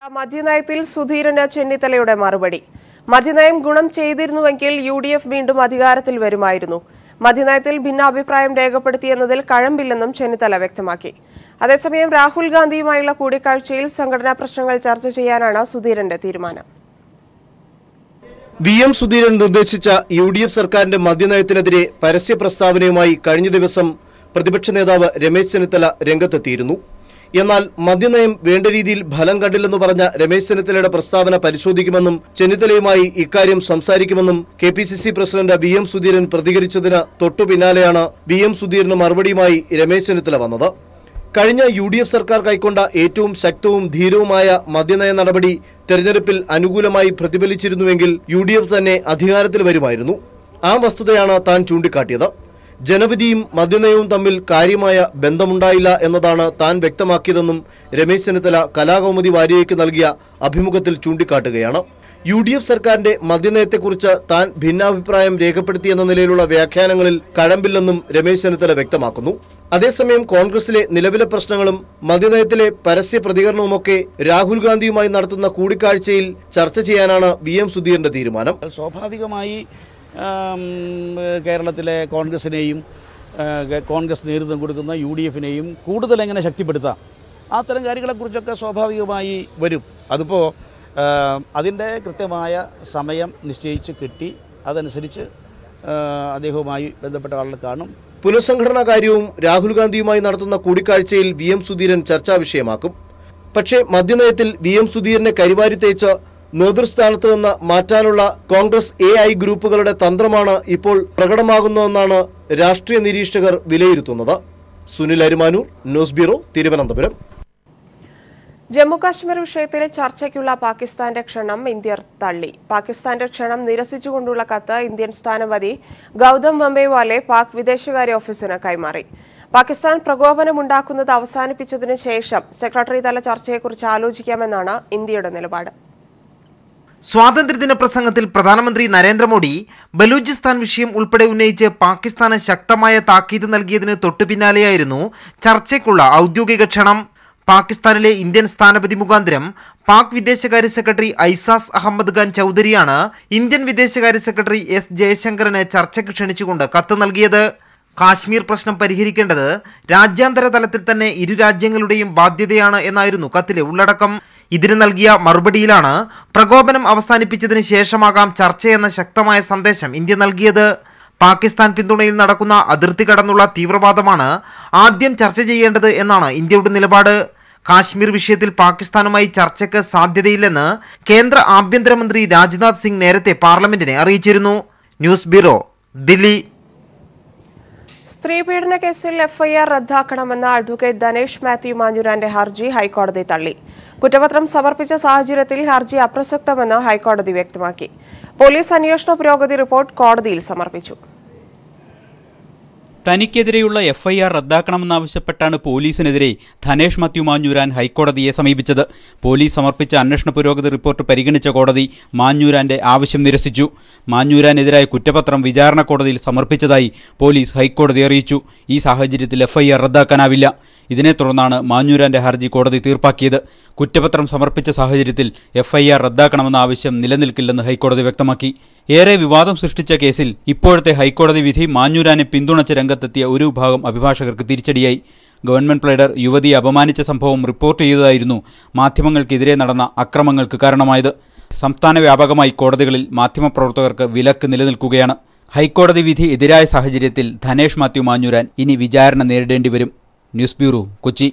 മദ്യനയത്തിൽ സുധീരന് ചെന്നിത്തലയുടെ മറുപടി മദ്യനയം ഗുണം ചെയ്തിരുന്നുവെങ്കിൽ യു ഡി എഫ് വീണ്ടും അധികാരത്തിൽ വരുമായിരുന്നു മദ്യനയത്തിൽ ഭിന്നാഭിപ്രായം രേഖപ്പെടുത്തിയെന്നതിൽ കഴമ്പില്ലെന്നും ചെന്നിത്തല വ്യക്തമാക്കി അതേസമയം രാഹുൽ ഗാന്ധിയുമായുള്ള കൂടിക്കാഴ്ചയിൽ സംഘടനാ പ്രശ്നങ്ങൾ ചർച്ച ചെയ്യാനാണ് സുധീരന്റെ തീരുമാനം വി എം സുധീരൻ നിർദ്ദേശിച്ച യു ഡി എഫ് സർക്കാരിന്റെ മദ്യനയത്തിനെതിരെ പരസ്യ പ്രസ്താവനയുമായി കഴിഞ്ഞ ദിവസം പ്രതിപക്ഷ നേതാവ് രമേശ് ചെന്നിത്തല രംഗത്തെത്തിയിരുന്നു എന്നാൽ മദ്യനയം വേണ്ട രീതിയിൽ ഫലം കണ്ടില്ലെന്ന് പറഞ്ഞ രമേശ് ചെന്നിത്തലയുടെ പ്രസ്താവന പരിശോധിക്കുമെന്നും ചെന്നിത്തലയുമായി ഇക്കാര്യം സംസാരിക്കുമെന്നും K P C C president V M സുധീരൻ പ്രതികരിച്ചതിന് തൊട്ടു പിന്നാലെയാണ് വി എം സുധീരന് മറുപടിയുമായി രമേശ് ചെന്നിത്തല വന്നത് കഴിഞ്ഞ യു ഡി എഫ് സർക്കാർ കൈക്കൊണ്ട ഏറ്റവും ശക്തവും ധീരവുമായ മദ്യനയ നടപടി തെരഞ്ഞെടുപ്പിൽ അനുകൂലമായി പ്രതിഫലിച്ചിരുന്നുവെങ്കിൽ യു ഡി എഫ് തന്നെ അധികാരത്തിൽ വരുമായിരുന്നു ആ വസ്തുതയാണ് താൻ ചൂണ്ടിക്കാട്ടിയത് ജനവിധിയും മദ്യനയവും തമ്മിൽ കാര്യമായ ബന്ധമുണ്ടായില്ല എന്നതാണ് താൻ വ്യക്തമാക്കിയതെന്നും രമേശ് ചെന്നിത്തല കലാകൗമുദി വാരികയ്ക്ക് നൽകിയ അഭിമുഖത്തിൽ ചൂണ്ടിക്കാട്ടുകയാണ് യു ഡി എഫ് സർക്കാരിന്റെ മദ്യനയത്തെക്കുറിച്ച് താൻ ഭിന്നാഭിപ്രായം രേഖപ്പെടുത്തിയെന്ന നിലയിലുള്ള വ്യാഖ്യാനങ്ങളിൽ കഴമ്പില്ലെന്നും രമേശ് ചെന്നിത്തല വ്യക്തമാക്കുന്നു അതേസമയം കോൺഗ്രസിലെ നിലവിലെ പ്രശ്നങ്ങളും മദ്യനയത്തിലെ പരസ്യ പ്രതികരണവുമൊക്കെ രാഹുൽ ഗാന്ധിയുമായി നടത്തുന്ന കൂടിക്കാഴ്ചയിൽ ചർച്ച ചെയ്യാനാണ് വി എം സുധീറിന്റെ തീരുമാനം സ്വാഭാവികമായി ആം, കേരളത്തിലെ കോൺഗ്രസിനെയും ആ, ഗ- കോൺഗ്രസ് നേതൃത്വം കൊടുക്കുന്ന യു ഡി എഫിനെയും കൂടുതൽ എങ്ങനെ ശക്തിപ്പെടുത്താം അത്തരം കാര്യങ്ങളെക്കുറിച്ചൊക്കെ സ്വാഭാവികമായി വരും അതിപ്പോൾ അതിൻ്റെ കൃത്യമായ സമയം നിശ്ചയിച്ച് കിട്ടി അതനുസരിച്ച് ആ, അദ്ദേഹവുമായി ബന്ധപ്പെട്ട ആളുകൾ കാണും പുനഃസംഘടനാ കാര്യവും രാഹുൽ ഗാന്ധിയുമായി നടത്തുന്ന കൂടിക്കാഴ്ചയിൽ വി എം സുധീരൻ ചർച്ചാ വിഷയമാക്കും പക്ഷേ മദ്യനയത്തിൽ വി എം സുധീരനെ കരിവാരി തേച്ച് നേതൃസ്ഥാനത്ത് നിന്ന് മാറ്റാനുള്ള കോൺഗ്രസ് എ ഐ ഗ്രൂപ്പുകളുടെ തന്ത്രമാണ് ഇപ്പോൾ പ്രകടമാകുന്നതെന്നാണ് രാഷ്ട്രീയ നിരീക്ഷകർ വിലയിരുത്തുന്നത് സുനിൽ അരുമാനൂർ ന്യൂസ് ബ്യൂറോ തിരുവനന്തപുരം ജമ്മു കാശ്മീർ വിഷയത്തിൽ ചർച്ചയ്ക്കുള്ള പാകിസ്ഥാന്റെ ക്ഷണം ഇന്ത്യ തള്ളി പാകിസ്ഥാന്റെ ക്ഷണം നിരസിച്ചുകൊണ്ടുള്ള കത്ത് ഇന്ത്യൻ സ്ഥാനപതി ഗൗതം ബംബേവാലെ പാക് വിദേശകാര്യ ഓഫീസിന് കൈമാറി പാകിസ്ഥാൻ പ്രകോപനമുണ്ടാക്കുന്നത് അവസാനിപ്പിച്ചതിനു ശേഷം സെക്രട്ടറി തല ചർച്ചയെക്കുറിച്ച് ആലോചിക്കാമെന്നാണ് ഇന്ത്യയുടെ നിലപാട് സ്വാതന്ത്ര്യദിന പ്രസംഗത്തിൽ പ്രധാനമന്ത്രി നരേന്ദ്രമോദി ബലൂചിസ്ഥാൻ വിഷയം ഉൾപ്പെടെ ഉന്നയിച്ച് പാകിസ്ഥാന് ശക്തമായ താക്കീത് നൽകിയതിന് തൊട്ടു പിന്നാലെയായിരുന്നു ചർച്ചയ്ക്കുള്ള ഔദ്യോഗിക ക്ഷണം പാകിസ്ഥാനിലെ ഇന്ത്യൻ സ്ഥാനപതി മുഖാന്തരം പാക് വിദേശകാര്യ സെക്രട്ടറി ഐസാസ് അഹമ്മദ് ഖാൻ ചൗധരിയാണ് ഇന്ത്യൻ വിദേശകാര്യ സെക്രട്ടറി എസ് ജയശങ്കറിന് ചർച്ചയ്ക്ക് ക്ഷണിച്ചുകൊണ്ട് കത്ത് നൽകിയത് കാശ്മീർ പ്രശ്നം പരിഹരിക്കേണ്ടത് രാജ്യാന്തര തലത്തിൽ തന്നെ ഇരു രാജ്യങ്ങളുടെയും ബാധ്യതയാണ് എന്നായിരുന്നു കത്തിലെ ഉള്ളടക്കം ഇതിന് നൽകിയ മറുപടിയിലാണ് പ്രകോപനം അവസാനിപ്പിച്ചതിന് ശേഷമാകാം ചർച്ചയെന്ന ശക്തമായ സന്ദേശം ഇന്ത്യ നൽകിയത് പാകിസ്ഥാൻ പിന്തുണയിൽ നടക്കുന്ന അതിർത്തി കടന്നുള്ള തീവ്രവാദമാണ് ആദ്യം ചർച്ച ചെയ്യേണ്ടത് എന്നാണ് ഇന്ത്യയുടെ നിലപാട് കാശ്മീർ വിഷയത്തിൽ പാകിസ്ഥാനുമായി ചർച്ചയ്ക്ക് സാധ്യതയില്ലെന്ന് കേന്ദ്ര ആഭ്യന്തരമന്ത്രി രാജ്നാഥ് സിംഗ് നേരത്തെ പാർലമെന്റിനെ അറിയിച്ചിരുന്നു ന്യൂസ് ബ്യൂറോ ദില്ലി സ്ത്രീ പീഡന കേസിൽ എഫ്ഐആർ റദ്ദാക്കണമെന്ന അഡ്വക്കേറ്റ് ധനേഷ് മാത്യു മാഞ്ഞുരാന്റെ ഹർജി ഹൈക്കോടതി തള്ളി കുറ്റപത്രം സമർപ്പിച്ച സാഹചര്യത്തിൽ ഹർജി അപ്രസക്തമെന്ന് ഹൈക്കോടതി വ്യക്തമാക്കി പോലീസ് അന്വേഷണ പുരോഗതി റിപ്പോർട്ട് കോടതിയിൽ സമർപ്പിച്ചു തനിക്കെതിരെയുള്ള എഫ്ഐആർ റദ്ദാക്കണമെന്നാവശ്യപ്പെട്ടാണ് പോലീസിനെതിരെ ധനേഷ് മാത്യു മാഞ്ഞൂരാൻ ഹൈക്കോടതിയെ സമീപിച്ചത് പോലീസ് സമർപ്പിച്ച അന്വേഷണ പുരോഗതി റിപ്പോർട്ട് പരിഗണിച്ച കോടതി മാഞ്ഞൂരാന്റെ ആവശ്യം നിരസിച്ചു മാഞ്ഞൂരാനെതിരായ കുറ്റപത്രം വിചാരണ കോടതിയിൽ സമർപ്പിച്ചതായി പോലീസ് ഹൈക്കോടതി അറിയിച്ചു ഈ സാഹചര്യത്തിൽ എഫ്ഐആർ റദ്ദാക്കാനാവില്ല ഇതിനെ തുടർന്നാണ് മാഞ്ഞൂരാന്റെ ഹർജി കോടതി തീർപ്പാക്കിയത് കുറ്റപത്രം സമർപ്പിച്ച സാഹചര്യത്തിൽ എഫ്ഐആർ റദ്ദാക്കണമെന്ന ആവശ്യം നിലനിൽക്കില്ലെന്ന് ഹൈക്കോടതി വ്യക്തമാക്കി ഏറെ വിവാദം സൃഷ്ടിച്ച കേസിൽ ഇപ്പോഴത്തെ ഹൈക്കോടതി വിധി മാഞ്ഞൂരാനെ പിന്തുണച്ച രംഗത്തെത്തിയ ഒരു വിഭാഗം അഭിഭാഷകർക്ക് തിരിച്ചടിയായി ഗവൺമെന്റ് പ്ലേഡർ യുവതിയെ അപമാനിച്ച സംഭവം റിപ്പോർട്ട് ചെയ്തതായിരുന്നു മാധ്യമങ്ങൾക്കെതിരെ നടന്ന അക്രമങ്ങൾക്ക് കാരണമായത് സംസ്ഥാന വ്യാപകമായി കോടതികളിൽ മാധ്യമപ്രവർത്തകർക്ക് വിലക്ക് നിലനിൽക്കുകയാണ് ഹൈക്കോടതി വിധി എതിരായ സാഹചര്യത്തിൽ ധനേഷ് മാത്യു മാഞ്ഞൂരാൻ ഇനി വിചാരണ നേരിടേണ്ടി വരും ന്യൂസ് ബ്യൂറോ കൊച്ചി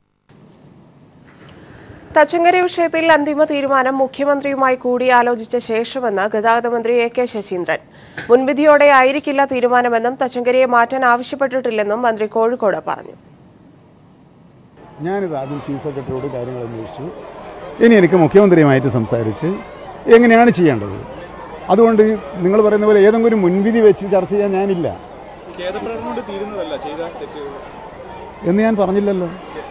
തച്ചങ്കരി വിഷയത്തിൽ അന്തിമ തീരുമാനം മുഖ്യമന്ത്രിയുമായി കൂടിയാലോചിച്ച ശേഷമെന്ന് ഗതാഗത മന്ത്രി എ കെ ശശീന്ദ്രൻ മുൻവിധിയോടെ ആയിരിക്കില്ല തീരുമാനമെന്നും തച്ചങ്കരിയെ മാറ്റാൻ ആവശ്യപ്പെട്ടിട്ടില്ലെന്നും മന്ത്രി കോഴിക്കോട് പറഞ്ഞു ഞാനിത് ആദ്യം ചീഫ് സെക്രട്ടറിയോട് കാര്യങ്ങൾ അന്വേഷിച്ചു ഇനി എനിക്ക് മുഖ്യമന്ത്രിയുമായിട്ട് സംസാരിച്ച് എങ്ങനെയാണ് ചെയ്യേണ്ടത് അതുകൊണ്ട് നിങ്ങൾ പറയുന്ന പോലെ ഏതെങ്കിലും ഒരു മുൻവിധി വെച്ച് ചർച്ച ചെയ്യാൻ ഞാനില്ല എന്ന് ഞാൻ പറഞ്ഞില്ലല്ലോ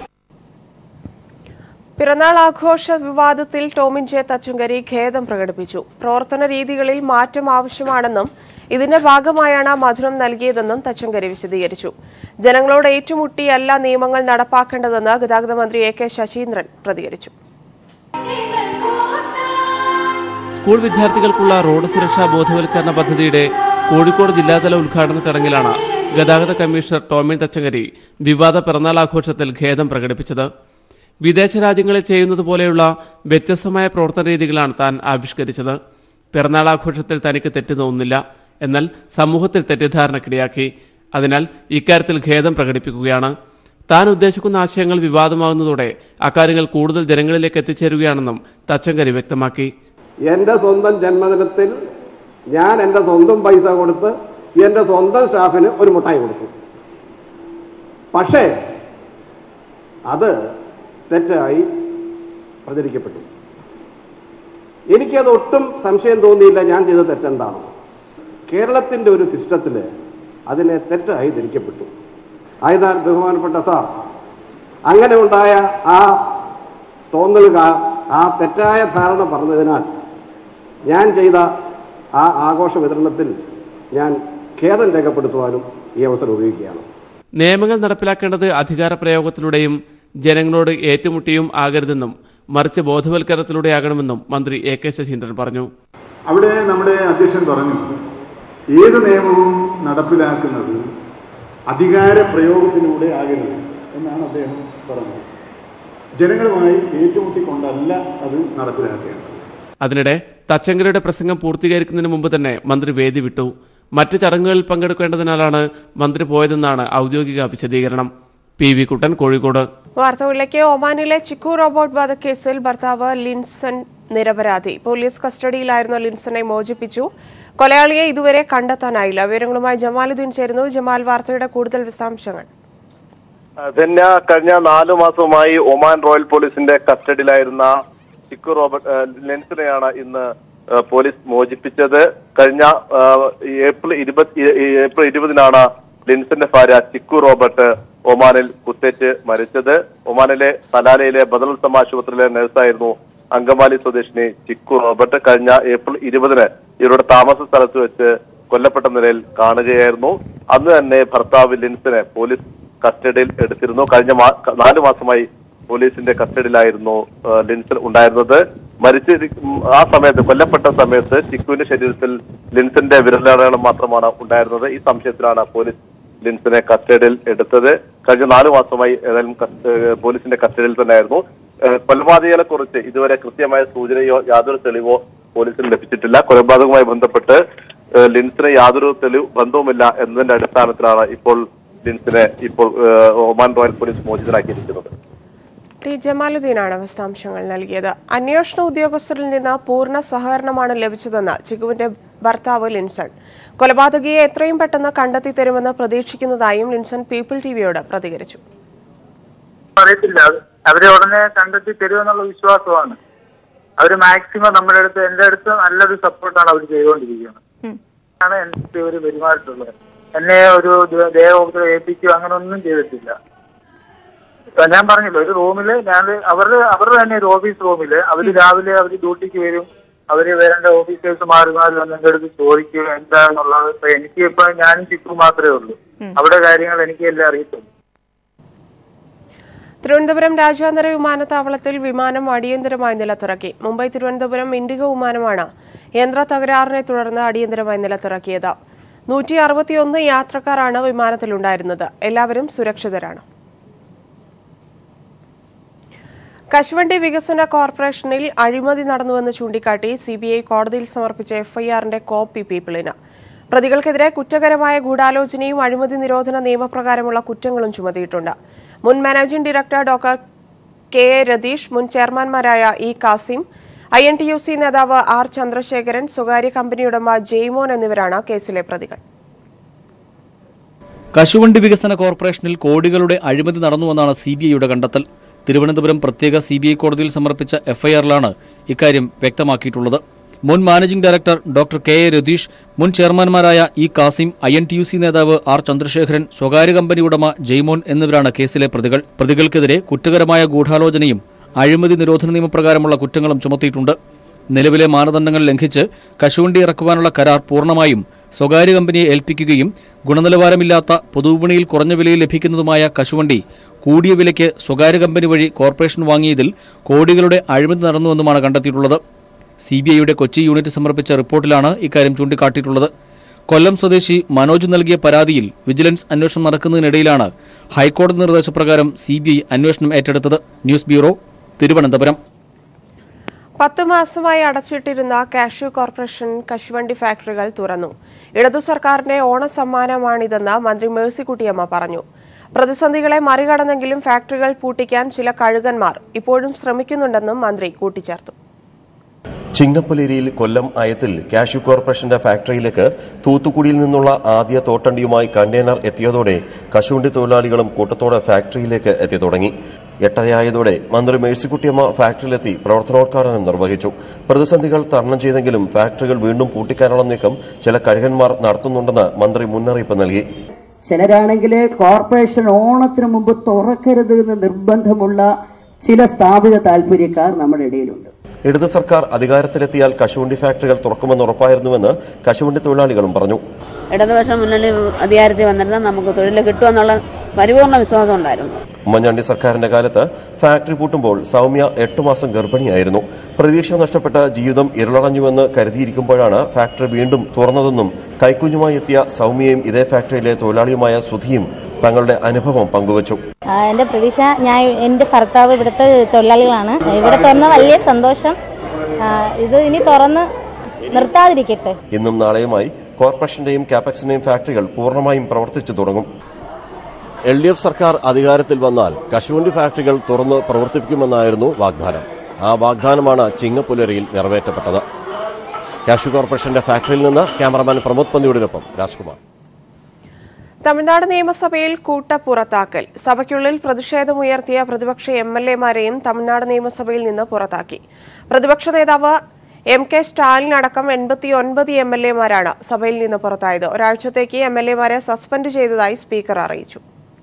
പിറന്നാൾ ആഘോഷ വിവാദത്തിൽ ടോമിൻ ജെ തച്ചുങ്കരി ഖേദം പ്രകടിപ്പിച്ചു പ്രവർത്തന രീതികളിൽ മാറ്റം ആവശ്യമാണെന്നും ഇതിന്റെ ഭാഗമായാണ് മധുരം നൽകിയതെന്നും തച്ചങ്കരി വിശദീകരിച്ചു ജനങ്ങളോട് ഏറ്റുമുട്ടിയല്ല നിയമങ്ങൾ നടപ്പാക്കേണ്ടതെന്ന് ഗതാഗത മന്ത്രി എ കെ ശശീന്ദ്രൻ പ്രതികരിച്ചു Thank you. സ്കൂൾ വിദ്യാർത്ഥികൾക്കുള്ള റോഡ് സുരക്ഷാ ബോധവൽക്കരണ പദ്ധതിയുടെ കോഴിക്കോട് ജില്ലാതല ഉദ്ഘാടന ചടങ്ങിലാണ് ഗതാഗത കമ്മീഷണർ ടോമിൻ തച്ചങ്കരി വിവാദ പിറന്നാൾ ആഘോഷത്തിൽ ഖേദം പ്രകടിപ്പിച്ചത് വിദേശ രാജ്യങ്ങളിൽ ചെയ്യുന്നത് പോലെയുള്ള വ്യത്യസ്തമായ പ്രവർത്തന രീതികളാണ് താൻ ആവിഷ്കരിച്ചത് പിറന്നാൾ ആഘോഷത്തിൽ തനിക്ക് തെറ്റ് തോന്നുന്നില്ല എന്നാൽ സമൂഹത്തിൽ തെറ്റിദ്ധാരണക്കിടയാക്കി അതിനാൽ ഇക്കാര്യത്തിൽ ഖേദം പ്രകടിപ്പിക്കുകയാണ് താൻ ഉദ്ദേശിക്കുന്ന ആശയങ്ങൾ വിവാദമാകുന്നതോടെ അക്കാര്യങ്ങൾ കൂടുതൽ ജനങ്ങളിലേക്ക് എത്തിച്ചേരുകയാണെന്നും തച്ചങ്കരി വ്യക്തമാക്കി എൻ്റെ സ്വന്തം ജന്മദിനത്തിൽ ഞാൻ എൻ്റെ സ്വന്തം പൈസ കൊടുത്ത് എൻ്റെ സ്വന്തം സ്റ്റാഫിന് ഒരു മുട്ടായി കൊടുത്തു പക്ഷേ അത് തെറ്റായി പ്രചരിക്കപ്പെട്ടു എനിക്കത് ഒട്ടും സംശയം തോന്നിയില്ല ഞാൻ ചെയ്ത തെറ്റെന്താണ് കേരളത്തിൻ്റെ ഒരു സിസ്റ്റത്തിൽ അതിനെ തെറ്റായി ധരിക്കപ്പെട്ടു ആയതാൽ ബഹുമാനപ്പെട്ട സാർ അങ്ങനെ ഉണ്ടായ ആ തോന്നൽ കാ- ആ തെറ്റായ ധാരണ പറഞ്ഞതിനാൽ ഞാൻ ചെയ്ത ആ ആഘോഷ വിതരണത്തിൽ ഞാൻ ഖേദം രേഖപ്പെടുത്തുവാനും ഈ അവസരം ഉപയോഗിക്കുകയാണ് നിയമങ്ങൾ നടപ്പിലാക്കേണ്ടത് അധികാര പ്രയോഗത്തിലൂടെയും ജനങ്ങളോട് ഏറ്റുമുട്ടിയും ആകരുതെന്നും മറിച്ച് ബോധവൽക്കരണത്തിലൂടെയാകണമെന്നും മന്ത്രി എ കെ ശശീന്ദ്രൻ പറഞ്ഞു അവിടെ നമ്മുടെ അധ്യക്ഷൻ പറഞ്ഞു ഏത് നിയമവും നടപ്പിലാക്കുന്നത് അധികാര പ്രയോഗത്തിലൂടെ ആകരുത് എന്നാണ് അദ്ദേഹം പറഞ്ഞത് ജനങ്ങളുമായി ഏറ്റുമുട്ടിക്കൊണ്ടല്ല അത് നടപ്പിലാക്കേണ്ടത് അതിനിടെ തച്ചങ്കരയുടെ പ്രസംഗം പൂർത്തീകരിക്കുന്നതിന് മുമ്പ് തന്നെ മന്ത്രി വേദി വിട്ടു മറ്റ് ചടങ്ങുകളിൽ പങ്കെടുക്കേണ്ടതിനാലാണ് മന്ത്രി പോയതെന്നാണ് ഔദ്യോഗിക വിശദീകരണം പി വി കുട്ടൻ കോഴിക്കോട് വാർത്തകളിലേക്ക് ഒമാനിലെ ചിക്കു റോബോട്ട് വധക്കേസിൽ ഭർത്താവ് ലിൻസൺ നിരപരാധി പോലീസ് കസ്റ്റഡിയിലായിരുന്ന ലിൻസനെ മോചിപ്പിച്ചു കൊലയാളിയെ ഇതുവരെ കണ്ടെത്താനായില്ല വിവരങ്ങളുമായി ജമാലുദ്ദീൻ ചേരുന്നു ജമാൽ വാർത്തയുടെ കൂടുതൽ വിശദാംശങ്ങൾ ധന്യ കഴിഞ്ഞ നാലു മാസവുമായി ഒമാൻ റോയൽ പോലീസിന്റെ കസ്റ്റഡിയിലായിരുന്ന ചിക്കു റോബർട്ട് ഏഹ്, ലെൻസിനെയാണ് ഇന്ന് ഏഹ്, പോലീസ് മോചിപ്പിച്ചത് കഴിഞ്ഞ ഏഹ്, ഈ ഏപ്രിൽ ഇരുപത്തി ഈ ഏപ്രിൽ ഇരുപതിനാണ് ലിൻസിന്റെ ഭാര്യ ചിക്കു റോബർട്ട് ഒമാനിൽ കുത്തേറ്റ് മരിച്ചത് ഒമാനിലെ സലാലയിലെ ബദൽ ഉത്തമ ആശുപത്രിയിലെ നഴ്സായിരുന്നു അങ്കമാലി സ്വദേശിനി ചിക്കു റോബർട്ട് കഴിഞ്ഞ ഏപ്രിൽ ഇരുപതിന് ഇവരുടെ താമസ സ്ഥലത്ത് വെച്ച് കൊല്ലപ്പെട്ട നിലയിൽ കാണുകയായിരുന്നു അന്ന് തന്നെ ഭർത്താവ് ലിൻസിനെ പോലീസ് കസ്റ്റഡിയിൽ എടുത്തിരുന്നു കഴിഞ്ഞ മാ- നാല് മാസമായി പോലീസിന്റെ കസ്റ്റഡിയിലായിരുന്നു ആ, ലിൻസൺ ഉണ്ടായിരുന്നത് മരിച്ച ആ സമയത്ത് കൊല്ലപ്പെട്ട സമയത്ത് ചിക്കുവിന്റെ ശരീരത്തിൽ ലിൻസന്റെ വിരലടയാളം മാത്രമാണ് ഉണ്ടായിരുന്നത് ഈ സംശയത്തിലാണ് പോലീസ് ലിൻസിനെ കസ്റ്റഡിയിൽ എടുത്തത് കഴിഞ്ഞ നാല് മാസമായി ഏതായാലും കസ്റ്റ- ഏഹ് പോലീസിന്റെ കസ്റ്റഡിയിൽ തന്നെയായിരുന്നു ഏഹ് കൊലപാതകങ്ങളെ കുറിച്ച് ഇതുവരെ കൃത്യമായ സൂചനയോ യാതൊരു തെളിവോ പോലീസിന് ലഭിച്ചിട്ടില്ല കൊലപാതകവുമായി ബന്ധപ്പെട്ട് ഏഹ് ലിൻസിന് യാതൊരു തെളിവ് ബന്ധവുമില്ല എന്നതിന്റെ അടിസ്ഥാനത്തിലാണ് ഇപ്പോൾ ലിൻസിനെ ഇപ്പോൾ ഏഹ് ഒമാൻ റോയൽ പോലീസ് മോചിതരാക്കിയിരിക്കുന്നത് ടി ജമാലുദ്ദീനാണ് വിശദാംശങ്ങൾ നൽകിയത് അന്വേഷണ ഉദ്യോഗസ്ഥരിൽ നിന്ന് പൂർണ്ണ സഹകരണമാണ് ലഭിച്ചതെന്ന് ചിക്കുവിന്റെ ഭർത്താവ് ലിൻസൺ കൊലപാതകിയെ എത്രയും പെട്ടെന്ന് കണ്ടെത്തി തരുമെന്ന് പ്രതീക്ഷിക്കുന്നതായും ലിൻസൺ പീപ്പിൾ ടിവിയോട് പ്രതികരിച്ചു അറിയത്തില്ല അത് അവരെ ഉടനെ കണ്ടെത്തി തരുമെന്നുള്ള വിശ്വാസമാണ് അവര് മാക്സിമം നമ്മുടെ അടുത്ത് എന്റെ അടുത്ത് നല്ലൊരു സപ്പോർട്ടാണ് അവർ ചെയ്തുകൊണ്ടിരിക്കുന്നത് ആണ് എനിക്ക് ഇവര് പെരുമാറിയിട്ടുള്ളത് എന്നെ ഒരു ദേവോപദ്രം ഏൽപ്പിക്കുകയോ അങ്ങനെ ഒന്നും ചെയ്തിട്ടില്ല ഇപ്പൊ ഞാൻ പറഞ്ഞില്ല ഒരു റൂമില് ഞാൻ അവരുടെ അവരുടെ തന്നെ ഒരു ഓഫീസ് റൂമില് അവര് രാവിലെ അവര് ഡ്യൂട്ടിക്ക് വരും അവര് വരേണ്ട ഓഫീസേഴ്സ് മാറി മാറി വന്ന് എന്റെ അടുത്ത് ചോദിക്കുക എന്താന്നുള്ളത് ഇപ്പൊ എനിക്ക് ഇപ്പൊ ഞാനും ചിക്കു മാത്രമേ ഉള്ളൂ അവിടെ കാര്യങ്ങൾ എനിക്ക് എല്ലാം അറിയത്തുള്ളൂ തിരുവനന്തപുരം രാജ്യാന്തര വിമാനത്താവളത്തിൽ വിമാനം അടിയന്തരമായി നിലത്തിറക്കി മുംബൈ തിരുവനന്തപുരം ഇൻഡിഗോ വിമാനമാണ് യന്ത്ര തകരാറിനെ തുടർന്ന് അടിയന്തരമായി നിലത്തിറക്കിയത് നൂറ്റി അറുപത്തിയൊന്ന് യാത്രക്കാരാണ് വിമാനത്തിലുണ്ടായിരുന്നത് എല്ലാവരും സുരക്ഷിതരാണ് കശുവണ്ടി വികസന കോർപ്പറേഷനിൽ അഴിമതി നടന്നുവെന്ന് ചൂണ്ടിക്കാട്ടി സി ബി ഐ കോടതിയിൽ സമർപ്പിച്ച എഫ്ഐആറിന്റെ കോപ്പി പീപ്പിളിന് പ്രതികൾക്കെതിരെ കുറ്റകരമായ ഗൂഢാലോചനയും അഴിമതി നിരോധന നിയമപ്രകാരമുള്ള കുറ്റങ്ങളും ചുമത്തിയിട്ടുണ്ട് മുൻ managing director doctor K A Ratheesh മുൻ ചെയർമാൻമാരായ E Kasim I N T U C നേതാവ് ആർ ചന്ദ്രശേഖരൻ സ്വകാര്യ കമ്പനി ഉടമ ജെയ്മോൻ എന്നിവരാണ് കേസിലെ പ്രതികൾ കശുവണ്ടി വികസന കോർപ്പറേഷനിൽ കോടികളുടെ അഴിമതി നടന്നുവെന്നാണ് സി ബി ഐയുടെ കണ്ടെത്തൽ തിരുവനന്തപുരം പ്രത്യേക സി ബി ഐ കോടതിയിൽ സമർപ്പിച്ച എഫ്ഐആറിലാണ് ഇക്കാര്യം വ്യക്തമാക്കിയിട്ടുള്ളത് മുൻ managing director doctor K A Ratheesh മുൻ ചെയർമാൻമാരായ E Kasim I N T U C നേതാവ് ആർ ചന്ദ്രശേഖരൻ സ്വകാര്യ കമ്പനി ഉടമ ജെയ്മോൻ എന്നിവരാണ് കേസിലെ പ്രതികൾ പ്രതികൾക്കെതിരെ കുറ്റകരമായ ഗൂഢാലോചനയും അഴിമതി നിരോധന നിയമപ്രകാരമുള്ള കുറ്റങ്ങളും ചുമത്തിയിട്ടുണ്ട് നിലവിലെ മാനദണ്ഡങ്ങൾ ലംഘിച്ച് കശുവണ്ടി ഇറക്കുവാനുള്ള കരാർ പൂർണ്ണമായും സ്വകാര്യ കമ്പനിയെ ഏൽപ്പിക്കുകയും ഗുണനിലവാരമില്ലാത്ത പൊതുവിപണിയിൽ കുറഞ്ഞ വിലയിൽ ലഭിക്കുന്നതുമായ കശുവണ്ടി കൂടിയ വിലയ്ക്ക് സ്വകാര്യ കമ്പനി വഴി കോർപ്പറേഷൻ വാങ്ങിയതിൽ കോടികളുടെ അഴിമതി നടന്നുവെന്നുമാണ് കണ്ടെത്തിയിട്ടുള്ളത് സി ബി ഐയുടെ കൊച്ചി യൂണിറ്റ് സമർപ്പിച്ച റിപ്പോർട്ടിലാണ് ഇക്കാര്യം ചൂണ്ടിക്കാട്ടിയിട്ടുള്ളത് കൊല്ലം സ്വദേശി മനോജ് നൽകിയ പരാതിയിൽ വിജിലൻസ് അന്വേഷണം നടക്കുന്നതിനിടയിലാണ് ഹൈക്കോടതി നിർദ്ദേശപ്രകാരം സി ബി ഐ അന്വേഷണം ഏറ്റെടുത്തത് ന്യൂസ് ബ്യൂറോ തിരുവനന്തപുരം പത്ത് മാസമായി അടച്ചിട്ടിരുന്ന കാഷ്യൂ കോർപ്പറേഷൻ കശുവണ്ടി ഫാക്ടറികൾ തുറന്നു ഇടതു സർക്കാരിന്റെ ഓണസമ്മാനമാണിതെന്ന് മന്ത്രി മേഴ്സിക്കുട്ടിയമ്മ പറഞ്ഞു പ്രതിസന്ധികളെ മറികടന്നെങ്കിലും ഫാക്ടറികൾ പൂട്ടിക്കാൻ ചില കഴുകന്മാർ ഇപ്പോഴും ശ്രമിക്കുന്നുണ്ടെന്നും മന്ത്രി കൂട്ടിച്ചേർത്തു ചിങ്ങപ്പുലേരിയിൽ കൊല്ലം അയത്തിൽ കാഷ്യൂ കോർപ്പറേഷന്റെ ഫാക്ടറിയിലേക്ക് തൂത്തുക്കുടിയിൽ നിന്നുള്ള ആദ്യ തോട്ടണ്ടിയുമായി കണ്ടെയ്നർ എത്തിയതോടെ കശുവണ്ടി തൊഴിലാളികളും കൂട്ടത്തോടെ ഫാക്ടറിയിലേക്ക് എത്തി തുടങ്ങി എട്ടരയായതോടെ മന്ത്രി മേഴ്സിക്കുട്ടിയമ്മ ഫാക്ടറിയിലെത്തി പ്രവർത്തനോദ്ഘാടനം നിർവഹിച്ചു പ്രതിസന്ധികൾ തരണം ചെയ്തെങ്കിലും ഫാക്ടറികൾ വീണ്ടും പൂട്ടിക്കാനുള്ള നീക്കം ചില കഴുകന്മാർ നടത്തുന്നുണ്ടെന്ന് മന്ത്രി മുന്നറിയിപ്പ് നൽകി ചിലരാണെങ്കിൽ കോർപ്പറേഷൻ ഓണത്തിന് മുമ്പ് തുറക്കരുത് എന്ന് നിർബന്ധമുള്ള ചില സ്ഥാപിത താല്പര്യക്കാർ നമ്മുടെ ഇടയിലുണ്ട് ഇടത് സർക്കാർ അധികാരത്തിലെത്തിയാൽ കശുവണ്ടി ഫാക്ടറികൾ തുറക്കുമെന്ന് ഉറപ്പായിരുന്നുവെന്ന് കശുവണ്ടി തൊഴിലാളികളും പറഞ്ഞു ഇടതുപക്ഷം മുന്നണി അധികാരത്തിൽ വന്നിരുന്നാൽ നമുക്ക് തൊഴിൽ കിട്ടുമെന്നുള്ള പരിപൂർണ വിശ്വാസം ഉണ്ടായിരുന്നു ഉമ്മൻചാണ്ടി സർക്കാരിന്റെ കാലത്ത് ഫാക്ടറി പൂട്ടുമ്പോൾ സൗമ്യ എട്ടു മാസം ഗർഭിണിയായിരുന്നു പ്രതീക്ഷ നഷ്ടപ്പെട്ട ജീവിതം ഇരുളടഞ്ഞുവെന്ന് കരുതിയിരിക്കുമ്പോഴാണ് ഫാക്ടറി വീണ്ടും തുറന്നതെന്നും കൈക്കുഞ്ഞുമായി എത്തിയ സൗമ്യയും ഇതേ ഫാക്ടറിയിലെ തൊഴിലാളിയുമായ സുധിയും തങ്ങളുടെ അനുഭവം പങ്കുവച്ചു ആ, എൻ്റെ പ്രതീക്ഷ ഞാൻ എൻ്റെ ഭർത്താവ് ഇവിടുത്തെ തൊഴിലാളികളാണ് ഇവിടെ തുറന്ന വലിയ സന്തോഷം ആ, ഇത് ഇനി തുറന്ന് നിർത്താതിരിക്കട്ടെ ഇന്നും നാളെയുമായി കോർപ്പറേഷന്റെയും കാപ്പക്സിന്റെയും ഫാക്ടറികൾ പൂർണ്ണമായും പ്രവർത്തിച്ചു തുടങ്ങും എൽ ഡി എഫ് സർക്കാർ അധികാരത്തിൽ വന്നാൽ കശുവണ്ടി ഫാക്ടറികൾ തുറന്ന് പ്രവർത്തിപ്പിക്കുമെന്നായിരുന്നു വാഗ്ദാനം ആ വാഗ്ദാനമാണ് ചിങ്ങപ്പുലരിയിൽ നിറവേറ്റപ്പെട്ടത് കാഷ്യൂ കോർപ്പറേഷന്റെ ഫാക്ടറിയിൽ നിന്ന് ക്യാമറമാൻ പ്രമോദ് പന്തിയോടിനൊപ്പം രാജ്കുമാർ തമിഴ്നാട് നിയമസഭയിൽ കൂട്ടപ്പുറത്താക്കൽ സഭയ്ക്കുള്ളിൽ പ്രതിഷേധമുയർത്തിയ പ്രതിപക്ഷ എം എൽ എമാരെയും തമിഴ്നാട് നിയമസഭയിൽ നിന്ന് പുറത്താക്കി പ്രതിപക്ഷ നേതാവ് എം കെ സ്റ്റാലിൻ അടക്കം എൺപത്തിയൊൻപത് എം എൽ എമാരാണ് സഭയിൽ നിന്ന് പുറത്തായത് ഒരാഴ്ചത്തേക്ക് എം എൽ എമാരെ സസ്പെൻഡ് ചെയ്തതായി സ്പീക്കർ അറിയിച്ചു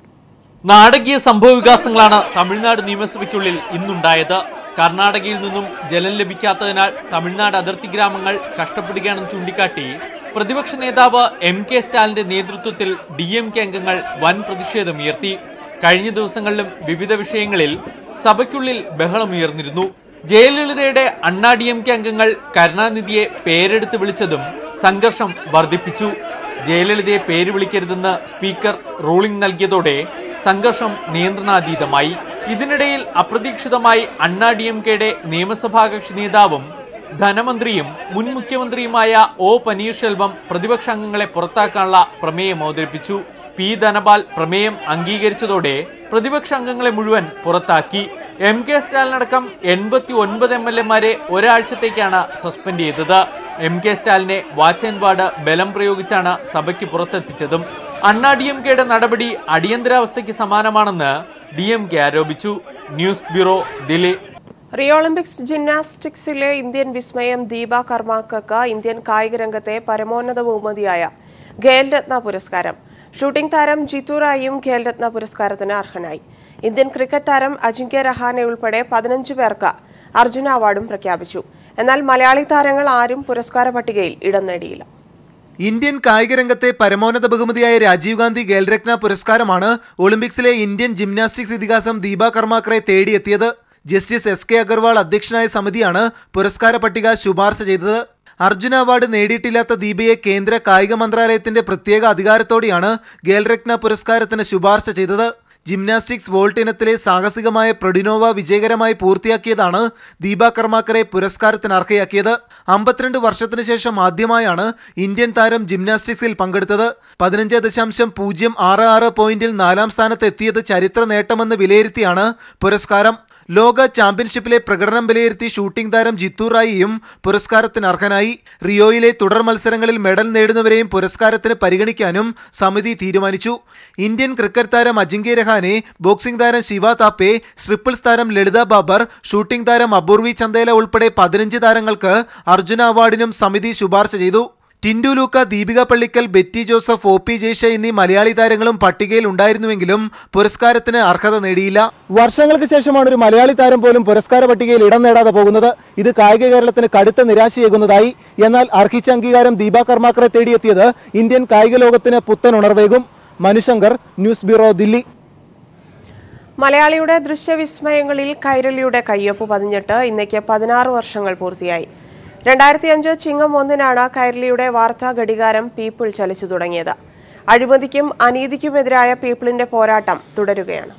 നാടകീയ സംഭവവികാസങ്ങളാണ് തമിഴ്നാട് നിയമസഭയ്ക്കുള്ളിൽ ഇന്നുണ്ടായത് കർണാടകയിൽ നിന്നും ജലം ലഭിക്കാത്തതിനാൽ തമിഴ്നാട് അതിർത്തി ഗ്രാമങ്ങൾ കഷ്ടപ്പെടുകയാണെന്ന് ചൂണ്ടിക്കാട്ടി പ്രതിപക്ഷ നേതാവ് എം കെ സ്റ്റാലിന്റെ നേതൃത്വത്തിൽ ഡി എം കെ അംഗങ്ങൾ വൻ പ്രതിഷേധമുയർത്തി കഴിഞ്ഞ ദിവസങ്ങളിലും വിവിധ വിഷയങ്ങളിൽ സഭയ്ക്കുള്ളിൽ ബഹളമുയർന്നിരുന്നു ജയലളിതയുടെ അണ്ണാ ഡി എം കെ അംഗങ്ങൾ കരുണാനിധിയെ പേരെടുത്ത് വിളിച്ചതും സംഘർഷം വർദ്ധിപ്പിച്ചു ജയലളിതയെ പേര് വിളിക്കരുതെന്ന് സ്പീക്കർ റൂളിംഗ് നൽകിയതോടെ സംഘർഷം നിയന്ത്രണാതീതമായി ഇതിനിടയിൽ അപ്രതീക്ഷിതമായി അണ്ണാ ഡി എം കെയുടെ നിയമസഭാ കക്ഷി നേതാവും ധനമന്ത്രിയും മുൻ മുഖ്യമന്ത്രിയുമായ ഒ പനീർശെൽവം പ്രതിപക്ഷ അംഗങ്ങളെ പുറത്താക്കാനുള്ള പ്രമേയം അവതരിപ്പിച്ചു പി ധനപാൽ പ്രമേയം അംഗീകരിച്ചതോടെ പ്രതിപക്ഷ അംഗങ്ങളെ മുഴുവൻ പുറത്താക്കി എം കെ സ്റ്റാലിനടക്കം എൺപത്തി ഒൻപത് എം എൽ എമാരെ ഒരാഴ്ചത്തേക്കാണ് സസ്പെൻഡ് ചെയ്തത് എം കെ സ്റ്റാലിനെ വാച്ച് ആൻഡ് വാർഡ് ബലം പ്രയോഗിച്ചാണ് സഭയ്ക്ക് പുറത്തെത്തിച്ചതും അണ്ണാ ഡി എം കെയുടെ നടപടി അടിയന്തരാവസ്ഥയ്ക്ക് സമാനമാണെന്ന് ഡി എം കെ ആരോപിച്ചു news bureau Delhi Rio Olympics ജിംനാസ്റ്റിക്സിലെ ഇന്ത്യൻ വിസ്മയം ദീപ കർമാക്കക്ക് ഇന്ത്യൻ കായിക രംഗത്തെ പരമോന്നത ബഹുമതിയായ ഖേൽരത്ന പുരസ്കാരം ഷൂട്ടിംഗ് താരം ജിത്തു റായിയും ഖേൽരത്ന പുരസ്കാരത്തിന് അർഹനായി ഇന്ത്യൻ ക്രിക്കറ്റ് താരം അജിങ്ക്യ രഹാനെ ഉൾപ്പെടെ പതിനഞ്ച് പേർക്ക് അർജുന അവാർഡും പ്രഖ്യാപിച്ചു എന്നാൽ മലയാളി താരങ്ങൾ ആരും പുരസ്കാര പട്ടികയിൽ ഇടം നേടിയില്ല ഇന്ത്യൻ കായിക രംഗത്തെ പരമോന്നത ബഹുമതിയായ രാജീവ് ഗാന്ധി ഖേൽരത്ന പുരസ്കാരമാണ് ഒളിമ്പിക്സിലെ ഇന്ത്യൻ ജിംനാസ്റ്റിക്സ് ഇതിഹാസം ദീപ കർമാക്കറെ തേടിയെത്തിയത് ജസ്റ്റിസ് എസ് കെ അഗർവാൾ അധ്യക്ഷനായ സമിതിയാണ് പുരസ്കാര പട്ടിക ശുപാർശ ചെയ്തത് അർജുന അവാർഡ് നേടിയിട്ടില്ലാത്ത ദീപയെ കേന്ദ്ര കായിക മന്ത്രാലയത്തിന്റെ പ്രത്യേക അധികാരത്തോടെയാണ് ഖേൽരത്ന പുരസ്കാരത്തിന് ശുപാർശ ചെയ്തത് ജിംനാസ്റ്റിക്സ് വോൾട്ട് ഇനത്തിലെ സാഹസികമായ പ്രൊഡിനോവ വിജയകരമായി പൂർത്തിയാക്കിയതാണ് ദീപ കർമാക്കറെ പുരസ്കാരത്തിന് അർഹയാക്കിയത് അമ്പത്തിരണ്ട് വർഷത്തിന് ശേഷം ആദ്യമായാണ് ഇന്ത്യൻ താരം ജിംനാസ്റ്റിക്സിൽ പങ്കെടുത്തത് പതിനഞ്ച് ദശാംശം പൂജ്യം ആറ് ആറ് പോയിന്റിൽ നാലാം സ്ഥാനത്ത് എത്തിയത് ചരിത്ര നേട്ടമെന്ന് വിലയിരുത്തിയാണ് പുരസ്കാരം ലോക ചാമ്പ്യൻഷിപ്പിലെ പ്രകടനം വിലയിരുത്തി ഷൂട്ടിംഗ് താരം ജിത്തു റായിയും പുരസ്കാരത്തിന് അർഹനായി റിയോയിലെ തുടർ മത്സരങ്ങളിൽ മെഡൽ നേടുന്നവരെയും പുരസ്കാരത്തിന് പരിഗണിക്കാനും സമിതി തീരുമാനിച്ചു ഇന്ത്യൻ ക്രിക്കറ്റ് താരം അജിങ്ക്യ രഹാനെ ബോക്സിംഗ് താരം ശിവ താപ്പെ ട്രിപ്പിൾസ് താരം ലളിത ബാബർ ഷൂട്ടിംഗ് താരം അപൂർവി ചന്ദേല ഉൾപ്പെടെ പതിനഞ്ച് താരങ്ങൾക്ക് അർജുന അവാർഡിനും സമിതി ശുപാർശ ചെയ്തു ടിൻഡു ലൂക്ക ദീപിക പള്ളിക്കൽ ബെറ്റി ജോസഫ് ഒ പി ജയ്ഷ എന്നീ മലയാളി താരങ്ങളും പട്ടികയിൽ ഉണ്ടായിരുന്നുവെങ്കിലും പുരസ്കാരത്തിന് അർഹത നേടിയില്ല വർഷങ്ങൾക്ക് ശേഷമാണ് ഒരു മലയാളി താരം പോലും പുരസ്കാര പട്ടികയിൽ ഇടം നേടാതെ പോകുന്നത് ഇത് കായിക കേരളത്തിന് കടുത്ത നിരാശയേകുന്നതായി എന്നാൽ അർഹിച്ച അംഗീകാരം ദീപ കർമാക്കറെ തേടിയെത്തിയത് ഇന്ത്യൻ കായിക ലോകത്തിന് പുത്തൻ ഉണർവേകും മനുശങ്കർ ന്യൂസ് ബ്യൂറോ ദില്ലി മലയാളിയുടെ ദൃശ്യവിസ്മയങ്ങളിൽ കൈരളിയുടെ കയ്യൊപ്പ് പതിഞ്ഞിട്ട് ഇന്നേക്ക് പതിനാറ് വർഷങ്ങൾ പൂർത്തിയായി രണ്ടായിരത്തി അഞ്ച് ചിങ്ങം ഒന്നിനാണ് കൈരളിയുടെ വാർത്താ ഘടികാരം പീപ്പിൾ ചലിച്ചു തുടങ്ങിയത് അഴിമതിക്കും അനീതിക്കുമെതിരായ പീപ്പിളിന്റെ പോരാട്ടം തുടരുകയാണ്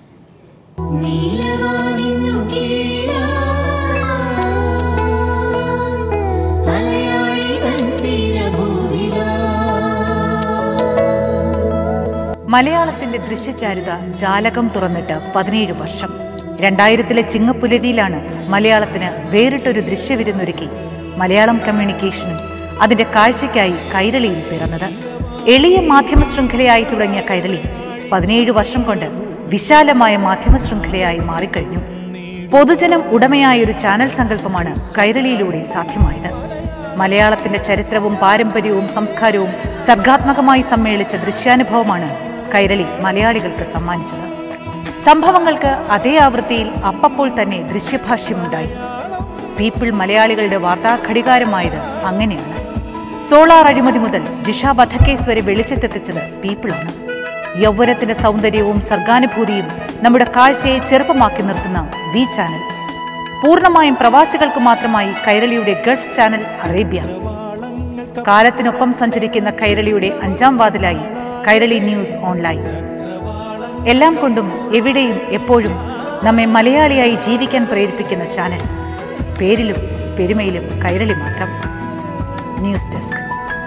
മലയാളത്തിന്റെ ദൃശ്യചാരുത ജാലകം തുറന്നിട്ട് പതിനേഴ് വർഷം രണ്ടായിരത്തിലെ ചിങ്ങപ്പുലരിയിലാണ് മലയാളത്തിന് വേറിട്ടൊരു ദൃശ്യവിരുന്നൊരുക്കി മലയാളം കമ്മ്യൂണിക്കേഷനും അതിന്റെ കാഴ്ചയ്ക്കായി കൈരളിയിൽ പിറന്നത് എളിയ മാധ്യമ ശൃംഖലയായി തുടങ്ങിയ കൈരളി പതിനേഴ് വർഷം കൊണ്ട് വിശാലമായ മാധ്യമ ശൃംഖലയായി മാറിക്കഴിഞ്ഞു പൊതുജനം ഉടമയായ ഒരു ചാനൽ സങ്കല്പമാണ് കൈരളിയിലൂടെ സാധ്യമായത് മലയാളത്തിന്റെ ചരിത്രവും പാരമ്പര്യവും സംസ്കാരവും സർഗാത്മകമായി സമ്മേളിച്ച ദൃശ്യാനുഭവമാണ് കൈരളി മലയാളികൾക്ക് സമ്മാനിച്ചത് സംഭവങ്ങൾക്ക് അതേ ആവൃത്തിയിൽ അപ്പപ്പോൾ തന്നെ ദൃശ്യഭാഷ്യമുണ്ടായി പീപ്പിൾ മലയാളികളുടെ വാർത്താ ഘടികാരമായത് അങ്ങനെയാണ് സോളാർ അഴിമതി മുതൽ ജിഷ വധക്കേസ് വരെ വെളിച്ചത്തെത്തിച്ചത് പീപ്പിളാണ് യൗവനത്തിന്റെ സൗന്ദര്യവും സർഗാനുഭൂതിയും നമ്മുടെ കാഴ്ചയെ ചെറുപ്പമാക്കി നിർത്തുന്ന വി ചാനൽ പൂർണ്ണമായും പ്രവാസികൾക്ക് മാത്രമായി കൈരളിയുടെ ഗൾഫ് ചാനൽ അറേബ്യ കാലത്തിനൊപ്പം സഞ്ചരിക്കുന്ന കൈരളിയുടെ അഞ്ചാം വാതിലായി കൈരളി ന്യൂസ് ഓൺലൈൻ എല്ലാം കൊണ്ടും എവിടെയും എപ്പോഴും നമ്മെ മലയാളിയായി ജീവിക്കാൻ പ്രേരിപ്പിക്കുന്ന ചാനൽ പേരിലും പെരുമയിലും കൈരളി മാത്രം ന്യൂസ് ഡെസ്ക്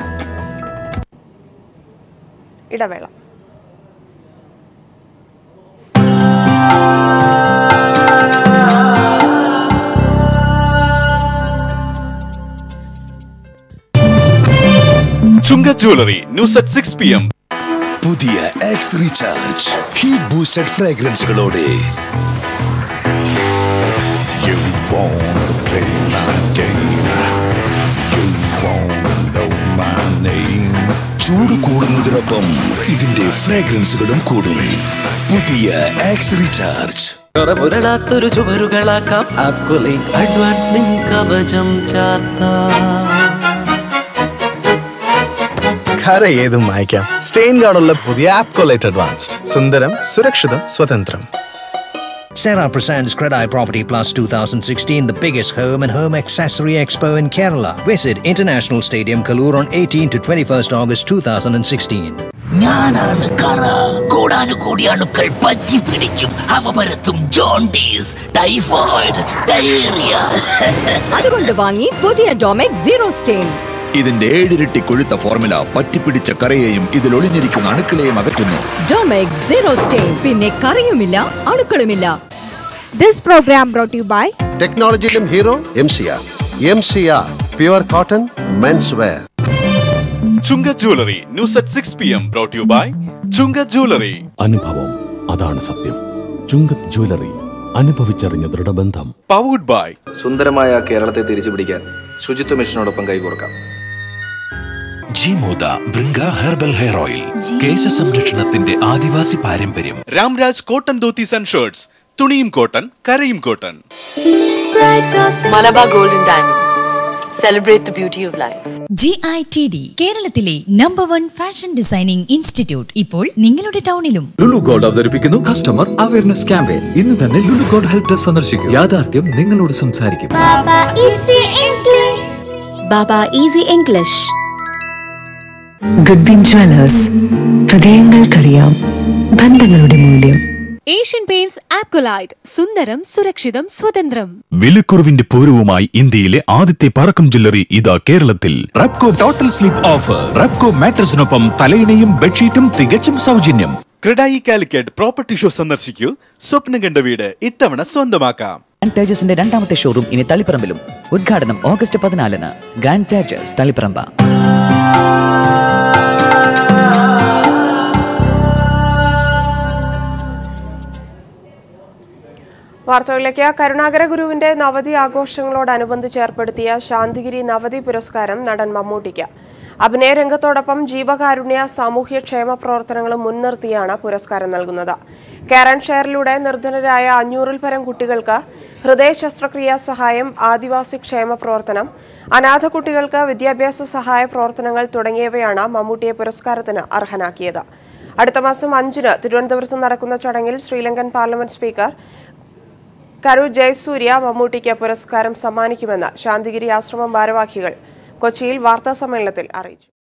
ഇടവേള Chunga jewellery news at six P M പുതിയ എക്സ് റീചാർജ് ഹീറ്റ് ബൂസ്റ്റഡ് ഫ്രാഗ്രൻസുകളോടെ You wanna play my game. You wanna know my name. ചൂട് കൂടുന്നതിനൊപ്പം ഇതിന്റെ ഫ്രാഗ്രൻസുകളും കൂടും പുതിയ എക്സ് റീചാർജ് പുരളാത്തൊരു ചുവരുകളാക്കാം ആപ്കൊലൈൻ അഡ്വാൻസ് ലിങ്ക് കവചം ചാർത്താം കര ഏതും മായ്ക്കാം സ്റ്റെയിൻ ഗാർഡുള്ള പുതിയ ആപ്പ് കൊലൈറ്റ് അഡ്വാൻസ്ഡ് സുന്ദരം സുരക്ഷിതം സ്വതന്ത്രം Sarah presents Credai Property Plus 2016, the biggest home and home accessory expo in Kerala. Visit International Stadium, Kalur on 18 to 21st August 2016. ഞാനാണ് കറ കോടാനുകോടി അണുക്കൾ പറ്റിപ്പിടിക്കും അവ പരത്തും ജോണ്ടീസ് ടൈഫോയിഡ് ഡയേറിയ അതുകൊണ്ട് വാങ്ങി പുതിയ ഡോമെക് സീറോ സ്റ്റെയിൻ ഇതിന്റെ ഏഴിരട്ടി കൊഴുത്ത ഫോർമുല പറ്റിപ്പിടിച്ച കറയെയും ഇതിൽ ഒളിഞ്ഞിരിക്കുന്ന അണുക്കളെയും അകറ്റുന്നു ഡോമെക് സീറോ സ്റ്റെയിൻ പിന്നെ കറിയുമില്ല അണുക്കളുമില്ല This program brought to you by ടെക്നോളജിയിലും hero M C R M C R pure cotton men's wear Chunga jewellery news at six P M brought you by Chunga jewellery അനുഭവം അതാണ് സത്യം ചുങ്കത്ത് ജ്വല്ലറി അനുഭവിച്ചറിഞ്ഞ ദൃഢബന്ധം പവർഡ് ബൈ സുന്ദരമായ കേരളത്തെ തിരിച്ചു പിടിക്കാൻ ശുചിത്വ മിഷനോടൊപ്പം കൈകോർക്കാം ജിമോദ ബൃങ്ക ഹെർബൽ ഹെയർ ഓയിൽ കേശ സംരക്ഷണത്തിന്റെ ആദിവാസി പാരമ്പര്യം Ramraj cotton dhotis and shirts തുണിയും കോട്ടൺ കരയും cotton Malabar golden diamonds celebrate the beauty of life G I T D കേരളത്തിലെ number one fashion designing institute ഇപ്പോൾ നിങ്ങളുടെ ടൗണിലും ലുലു ഗോൾഡ് അവതരിപ്പിക്കുന്നു കസ്റ്റമർ അവയർനെസ് ക്യാമ്പയിൻ ഇന്ന് തന്നെ ലുലു ഗോൾഡ് ഹെൽപ് ഡെസ്ക് സന്ദർശിക്കും യാഥാർത്ഥ്യം നിങ്ങളോട് സംസാരിക്കും Baba easy English Goodwin jewellers ഹൃദയങ്ങൾക്കറിയാം ബന്ധങ്ങളുടെ മൂല്യം ഏഷ്യൻ പെയിന്റ്സ് ആക്വലൈറ്റ് സുന്ദരം സുരക്ഷിതം സ്വതന്ത്രം വിലക്കുറവിന്റെ പൂരവുമായി ഇന്ത്യയിലെ ആദ്യത്തെ പറക്കം ജ്വല്ലറി ഇതാ കേരളത്തിൽ Repco total sleep offer Repco മാട്രസിനൊപ്പം തലയിണയും ബെഡ്ഷീറ്റും തികച്ചും സൗജന്യം ക്രെഡായി കാലിക്കറ്റ് പ്രോപ്പർട്ടി ഷോ സന്ദർശിക്കൂ സ്വപ്നം കണ്ട വീട് ഇത്തവണ സ്വന്തമാക്കാം ഗ്രാൻഡ് തേജസിന്റെ രണ്ടാമത്തെ ഷോറൂം ഇനി തളിപ്പറമ്പിലും ഉദ്ഘാടനം ഓഗസ്റ്റ് പതിനാലിന് ഗ്രാൻഡ് തേജസ് തളിപ്പറമ്പ വാർത്തകളിലേക്ക് കരുണാകര ഗുരുവിന്റെ നവതി ആഘോഷങ്ങളോടനുബന്ധിച്ച് ഏർപ്പെടുത്തിയ ശാന്തിഗിരി നവതി പുരസ്കാരം നടൻ മമ്മൂട്ടിക്ക് അഭിനയ രംഗത്തോടൊപ്പം ജീവകാരുണ്യ സാമൂഹ്യ ക്ഷേമ പ്രവർത്തനങ്ങളും മുൻനിർത്തിയാണ് പുരസ്കാരം നൽകുന്നത് കാരൻ ഷെയറിലൂടെ നിർധനരായ അഞ്ഞൂറിൽ പരം കുട്ടികൾക്ക് ഹൃദയ ശസ്ത്രക്രിയാ സഹായം ആദിവാസി ക്ഷേമ പ്രവർത്തനം അനാഥ കുട്ടികൾക്ക് വിദ്യാഭ്യാസ സഹായ പ്രവർത്തനങ്ങൾ തുടങ്ങിയവയാണ് മമ്മൂട്ടിയെ പുരസ്കാരത്തിന് അർഹനാക്കിയത് അടുത്ത മാസം അഞ്ചിന് തിരുവനന്തപുരത്ത് നടക്കുന്ന ചടങ്ങിൽ ശ്രീലങ്കൻ പാർലമെന്റ് സ്പീക്കർ കരു ജയസൂര്യ മമ്മൂട്ടിക്ക് പുരസ്കാരം സമ്മാനിക്കുമെന്ന് ശാന്തിഗിരി ആശ്രമം ഭാരവാഹികൾ കൊച്ചിയിൽ വാർത്താസമ്മേളനത്തിൽ അറിയിച്ചു